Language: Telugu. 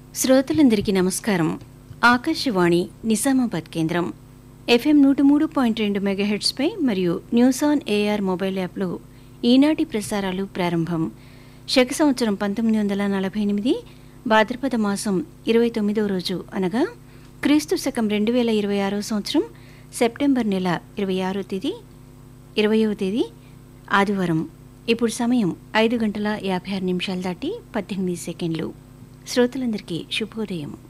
శ్రోతలందరికీ నమస్కారం ఆకాశవాణి నిజామాబాద్ కేంద్రం ఎఫ్ఎం నూట మూడు పాయింట్ రెండు మెగాహెడ్స్పై మరియు న్యూస్ ఆన్ ఏఆర్ మొబైల్ యాప్లో ఈనాటి ప్రసారాలు ప్రారంభం శక సంవత్సరం పంతొమ్మిది వందల నలభై ఎనిమిది భాద్రపద మాసం ఇరవై తొమ్మిదవ రోజు అనగా క్రీస్తు శకం రెండు వేల ఇరవై ఆరో సంవత్సరం సెప్టెంబర్ నెల ఇరవై ఆరో తేదీ ఇరవయవ తేదీ ఆదివారం ఇప్పుడు సమయం ఐదు గంటల యాభై ఆరు నిమిషాలు దాటి పద్దెనిమిది సెకండ్లు శ్రోతలందరికీ శుభోదయం